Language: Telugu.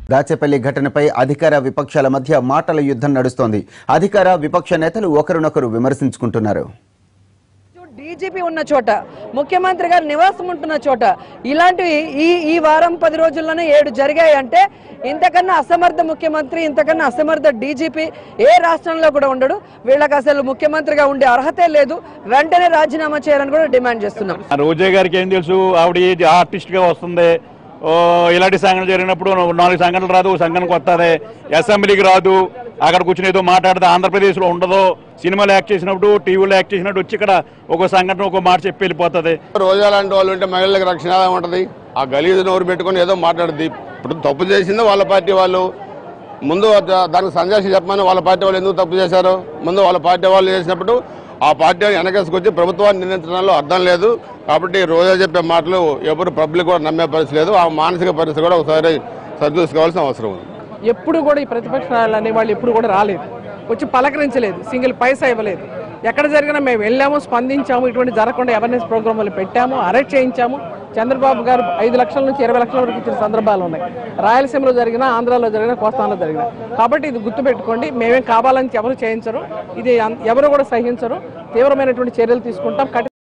దాచేపల్లి ఘటనపై అధికార విపక్షాల మధ్య మాటల యుద్ధం నడుస్తోంది అధికార విపక్ష నేతలు ఒకరినొకరు విమర్శించుకుంటున్నారు డీజీపీ ఉన్న చోట ముఖ్యమంత్రి గారు నివాసం ఉంటున్న చోట ఇలాంటివి ఈ ఈ వారం పది రోజుల్లోనే ఏడు జరిగాయి అంటే ఇంతకన్నా అసమర్థ ముఖ్యమంత్రి ఇంతకన్నా అసమర్థ డీజీపీ ఏ రాష్ట్రంలో కూడా ఉండడు వీళ్ళకి అసలు ముఖ్యమంత్రిగా ఉండే అర్హతే లేదు వెంటనే రాజీనామా చేయాలని కూడా డిమాండ్ చేస్తున్నాం ఆ రోజా గారికి ఏం తెలుసు ఆవిడ ఆర్టిస్ట్ గా వస్తుంది ఓ ఇలాంటి సంఘటన జరిగినప్పుడు నాలుగు సంఘటనలు రాదు ఒక సంఘటనకు వస్తుంది అసెంబ్లీకి రాదు అక్కడ కూర్చుని ఏదో మాట్లాడితే ఆంధ్రప్రదేశ్లో ఉండదు సినిమాలు యాక్ట్ చేసినప్పుడు టీవీలో యాక్ట్ చేసినప్పుడు వచ్చి ఇక్కడ ఒక సంఘటన ఒక మాట చెప్పి వెళ్ళిపోతుంది రోజా లాంటి వాళ్ళు ఉంటే మహిళలకు రక్షణ ఎలా ఉంటుంది ఆ గలీజు నోరు పెట్టుకొని ఏదో మాట్లాడుద్ది ఇప్పుడు తప్పు చేసింది వాళ్ళ పార్టీ వాళ్ళు ముందు దా- దానికి సంజాషి చెప్పమని వాళ్ళ పార్టీ వాళ్ళు ఎందుకు తప్పు చేశారు ముందు వాళ్ళ పార్టీ వాళ్ళు చేసినప్పుడు ఆ పార్టీ వెనకేసుకొచ్చి ప్రభుత్వాన్ని నిందించడంలో అర్థం లేదు కాబట్టి రోజా చెప్పే మాటలు ఎవరు పబ్లిక్ కూడా నమ్మే పరిస్థితి లేదు ఆ మానసిక పరిస్థితి కూడా ఒకసారి సరిచూసుకోవాల్సిన అవసరం ఉంది ఎప్పుడు కూడా ఈ ప్రతిపక్షాలు అనే వాళ్ళు ఎప్పుడు కూడా రాలేదు వచ్చి పలకరించలేదు సింగిల్ పైసా ఇవ్వలేదు ఎక్కడ జరిగినా మేము వెళ్ళాము స్పందించాము ఇటువంటి జరగకుండా అవేర్నెస్ ప్రోగ్రాములు పెట్టాము అరెస్ట్ చేయించాము చంద్రబాబు గారు ఐదు లక్షల నుంచి ఇరవై లక్షల వరకు ఇచ్చిన సందర్భాలు ఉన్నాయి రాయలసీమలో జరిగిన ఆంధ్రాలో జరిగిన కోస్తాంలో జరిగిన కాబట్టి ఇది గుర్తుపెట్టుకోండి మేమేం కావాలని ఎవరు చేయించరు ఇది అం- ఎవరు కూడా సహించరు తీవ్రమైనటువంటి చర్యలు తీసుకుంటాం కఠిన